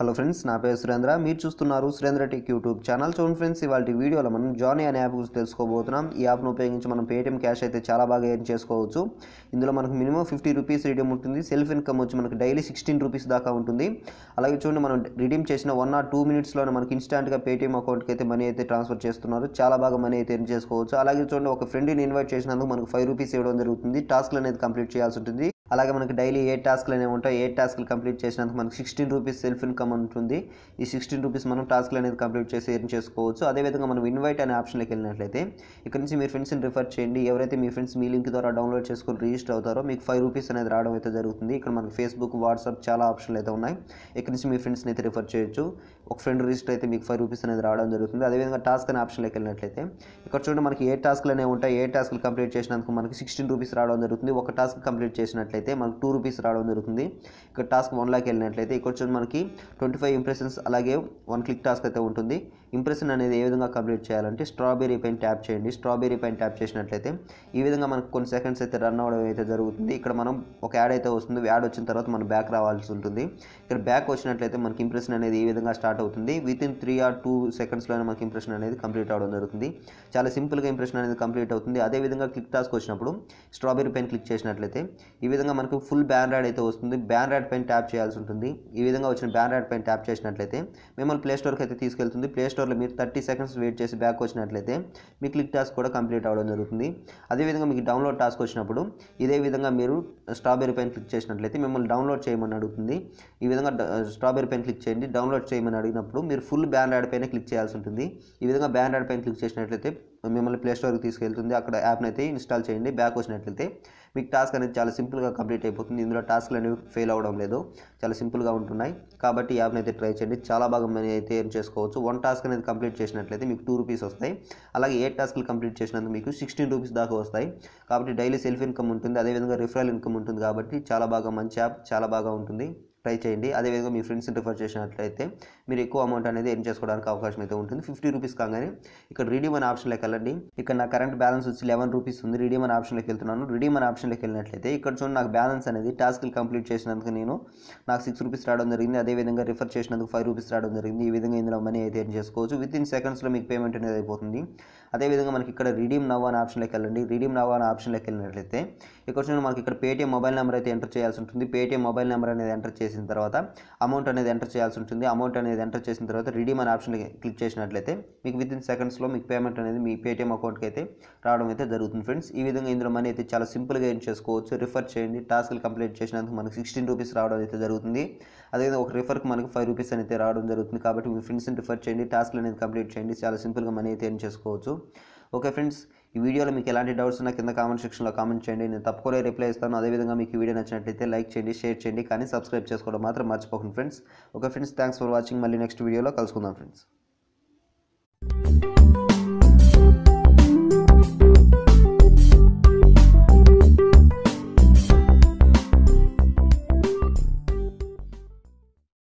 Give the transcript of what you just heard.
hello friends నా పేరు సురేంద్ర మీరు చూస్తున్నారు సురేంద్ర టెక్ యూట్యూబ్ ఛానల్ చూడండి ఫ్రెండ్స్ ఇవాళ వీడియోలో మనం జానీ అనే యాప్ గురించి తెలుసుకోబోతున్నాం ఈ యాప్ను ఉపయోగించి మనం పేటీఎం క్యాష్ అయితే చాలా బాగా ఎర్న్ చేసుకోవచ్చు ఇందులో మనకు మినిమం ఫిఫ్టీ రూపీస్ రిడీమ్ ఉంటుంది సెల్ఫ్ ఇన్కమ్ వచ్చి మనకు డైలీ సిక్స్టీన్ రూపీస్ దాకా ఉంటుంది అలాగే చూడండి మనం రిడీమ్ చేసిన వన్ ఆర్ టూ మినిట్స్లోనే మనకి ఇన్స్టాంట్గా పేటీఎం అకౌంట్కి అయితే మనీ అయితే ట్రాన్స్ఫర్ చేస్తున్నారు చాలా బాగా మనీ అయితే ఎర్న్ చేసుకోవచ్చు అలాగే చూడండి ఒక ఫ్రెండ్ని ఇన్వైట్ చేసినందుకు మనకు ఫైవ్ రూపీస్ ఇవ్వడం జరుగుతుంది టాస్క్లు అనేది కంప్లీట్ చేయాల్సి ఉంటుంది అలాగే మనకి డైలీ ఏ టాస్క్లు అనేవి ఉంటాయి ఏ టాస్క్లు కంప్లీట్ చేసినందుకు మనకి సిక్స్టీన్ రూపీస్ సెల్ఫ్ ఇన్కమ్ ఉంటుంది ఈ సిక్స్టీన్ రూపీస్ మనం టాస్క్లు అనేది కంప్లీట్ చేసి ఎర్న్ చేసుకోవచ్చు అదేవిధంగా మనం ఇన్వైట్ అనే ఆప్షన్లోకి వెళ్ళినట్లయితే ఇక్కడ నుంచి మీ ఫ్రెండ్స్ని రిఫర్ చేయండి ఎవరైతే మీ ఫ్రెండ్స్ మీ లింక్ ద్వారా డౌన్లోడ్ చేసుకొని రిజిస్టర్ అవుతారో మీకు ఫైవ్ రూపీస్ అనేది రావడం అయితే జరుగుతుంది ఇక్కడ మనకి ఫేస్బుక్ వాట్సాప్ చాలా ఆప్షన్లు అయితే ఉన్నాయి ఇక్కడ నుంచి మీ ఫ్రెండ్స్ని అయితే రిఫర్ చేయొచ్చు ఒక ఫ్రెండ్ రిజిస్టర్ అయితే మీకు ఫైవ్ రూపీస్ అనేది రావడం జరుగుతుంది అదేవిధంగా టాస్క్ అనే ఆప్షన్లోకి వెళ్ళినట్లయితే ఇక్కడ చూడండి మనకి ఏ టాస్క్లు అనేవి ఉంటాయి ఏ టాస్క్లు కంప్లీట్ చేసినందుకు మనకి సిక్స్టీన్ రూపీస్ రావడం జరుగుతుంది ఒక టాస్క్ కంప్లీట్ చేసినట్లయితే మనకు టూ రూపీస్ రావడం జరుగుతుంది ఇక్కడ టాస్క్ వన్లోకి వెళ్ళినట్లయితే ఇక్కడ చూడండి మనకి ట్వంటీ ఫైవ్ ఇంప్రెషన్స్ అలాగే వన్ క్లిక్ టాస్క్ అయితే ఉంటుంది ఇంప్రెషన్ అనేది ఏ విధంగా కంప్లీట్ చేయాలంటే స్ట్రాబెరీ పైన ట్యాప్ చేయండి స్ట్రాబెరీ పైన ట్యాప్ చేసినట్లయితే ఈ విధంగా మనకు కొన్ని సెకండ్స్ అయితే రన్ అవ్వడం అయితే జరుగుతుంది ఇక్కడ మనం ఒక యాడ్ అయితే వస్తుంది యాడ్ వచ్చిన తర్వాత మనం బ్యాక్ రావాల్సి ఉంటుంది ఇక్కడ బ్యాక్ వచ్చినట్లయితే మనకి ఇంప్రెషన్ అనేది ఈ విధంగా స్టార్ట్ అవుతుంది within three or two సెకండ్స్లోనే మనకి ఇంప్రెషన్ అనేది కంప్లీట్ అవ్వడం జరుగుతుంది చాలా సింపుల్గా ఇంప్రెషన్ అనేది కంప్లీట్ అవుతుంది అదేవిధంగా క్లిక్ టాస్క్ వచ్చినప్పుడు స్ట్రాబెరీ పైన క్లిక్ చేసినట్లయితే ఈ విధంగా మనకు ఫుల్ బ్యాన్ ర్యాడ్ అయితే వస్తుంది బ్యాన్ ర్యాడ్ పైన ట్యాప్ చేయాల్సి ఉంటుంది ఈ విధంగా వచ్చిన బ్యాన్ ర్యాడ్ పైన ట్యాప్ చేసినట్లయితే మిమ్మల్ని ప్లే స్టోర్కి అయితే తీసుకెళ్తుంది ప్లే స్టోర్లో మీరు థర్టీ సెకండ్స్ వెయిట్ చేసి బ్యాక్ వచ్చినట్లయితే మీ క్లిక్ టాస్క్ కూడా కంప్లీట్ అవ్వడం జరుగుతుంది అదేవిధంగా మీకు డౌన్లోడ్ టాస్క్ వచ్చినప్పుడు ఇదే విధంగా మీరు స్ట్రాబెరీ పైన క్లిక్ చేసినట్లయితే మిమ్మల్ని డౌన్లోడ్ చేయమని అడుగుతుంది ఈ విధంగా స్ట్రాబెరీ పైన క్లిక్ చేయండి డౌన్లోడ్ చేయమని అడిగినప్పుడు మీరు ఫుల్ బ్యాన్ యాడ్ పైన క్లిక్ చేయాల్సి ఉంటుంది ఈ విధంగా బ్యాన్ యాడ్ పైన క్లిక్ చేసినట్లయితే మిమ్మల్ని ప్లే స్టోర్కి తీసుకెళ్తుంది అక్కడ యాప్ని అయితే ఇన్స్టాల్ చేయండి బ్యాక్ వచ్చినట్లయితే మీకు టాస్క్ అనేది చాలా సింపుల్గా కంప్లీట్ అయిపోతుంది ఇందులో టాస్క్లు అనేవి ఫెయిల్ అవ్వడం లేదు చాలా సింపుల్గా ఉంటున్నాయి కాబట్టి ఈ యాప్ని అయితే ట్రై చేయండి చాలా బాగా మనీ అయితే ఎర్న్ చేసుకోవచ్చు వన్ టాస్క్ అనేది కంప్లీట్ చేసినట్లయితే మీకు టూ రూపీస్ వస్తాయి అలాగే ఏ టాస్క్లు కంప్లీట్ చేసినందుకు మీకు సిక్స్టీన్ రూపీస్ దాకా వస్తాయి కాబట్టి డైలీ సెల్ఫ్ ఇన్కమ్ ఉంటుంది అదేవిధంగా రిఫరల్ ఇన్కమ్ ఉంటుంది కాబట్టి చాలా బాగా మంచి యాప్ చాలా బాగా ఉంటుంది ట్రై చేయండి అదేవిధంగా మీ ఫ్రెండ్స్ని రిఫర్ చేసినట్లయితే మీరు ఎక్కువ అమౌంట్ అనేది ఎర్న్ చేసుకోవడానికి అవకాశం అయితే ఉంటుంది ఫిఫ్టీ రూపీస్ కాగానే ఇక్కడ రిడీమ్ అనే ఆప్షన్లోకి వెళ్ళండి ఇక్కడ నా కరెంట్ బ్యాలెన్స్ వచ్చి లెవెన్ రూపీస్ ఉంది రిడీమ్ అనే ఆప్షన్లోకి వెళ్తున్నాను రిడీమ్ అనే ఆప్షన్లోకి వెళ్ళినట్లయితే ఇక్కడ చూడండి నాకు బ్యాలెన్స్ అనేది టాస్క్లు కంప్లీట్ చేసినందుకు నేను నాకు సిక్స్ రూపీస్ రావడం జరిగింది అదేవిధంగా రిఫర్ చేసినందుకు ఫైవ్ రూపీస్ రావడం జరిగింది ఈ విధంగా ఇందులో మనీ అయితే ఎర్న్ చేసుకోవచ్చు విత్ ఇన్ సెకండ్స్లో మీకు పేమెంట్ అనేది అయిపోతుంది అదేవిధంగా మనకి ఇక్కడ రిడీమ్ నవ్ అనే ఆప్షన్లోకి వెళ్ళండి రిడీమ్ నవ్ అనే ఆప్షన్లోకి వెళ్ళినట్లయితే ఇక్కడ చూడండి మనకి ఇక్కడ పేటీఎం మొబైల్ నెంబర్ అయితే ఎంటర్ చేయాల్సి ఉంటుంది పేటీఎం మొబైల్ నెంబర్ అనేది ఎంటర్ చేసిన తర్వాత అమౌంట్ అనేది ఎంటర్ చేయాల్సి ఉంటుంది అమౌంట్ అనేది ఎంటర్ చేసిన తర్వాత రిడీమ్ అనే ఆప్షన్ క్లిక్ చేసినట్లయితే మీకు విత్ ఇన్ సెకండ్స్లో మీకు పేమెంట్ అనేది మీ పేటీఎం అకౌంట్కి అయితే రావడం అయితే జరుగుతుంది ఫ్రెండ్స్ ఈ విధంగా ఇందులో మనీ అయితే చాలా సింపుల్గా ఏం చేసుకోవచ్చు రిఫర్ చేయండి టాస్క్లు కంప్లీట్ చేసినందుకు మనకి సిక్స్టీన్ రూపీస్ రావడం అయితే జరుగుతుంది అదేవిధంగా ఒక రిఫర్కి మనకి ఫైవ్ రూపీస్ అయితే రావడం జరుగుతుంది కాబట్టి మీ ఫ్రెండ్స్ని రిఫర్ చేయండి టాస్క్లు అనేది కంప్లీట్ చేయండి చాలా సింపుల్గా మనీ అయితే ఏం చేసుకోవచ్చు ఓకే ఫ్రెండ్స్ ఈ వీడియోలో మీకు ఎలాంటి డౌట్స్ ఉన్నా కింద కామెంట్ సెక్షన్లో కామెంట్ చేయండి నేను తప్పకుండా రిప్లై ఇస్తాను అదేవిధంగా మీకు ఈ వీడియో నచ్చినట్లయితే లైక్ చేయండి షేర్ చేయండి కానీ సబ్స్క్రైబ్ చేసుకోవడం మాత్రం మర్చిపోకండి friends okay friends thanks for watching మళ్ళీ నెక్స్ట్ వీడియోలో కలుసుకుందాం ఫ్రెండ్స్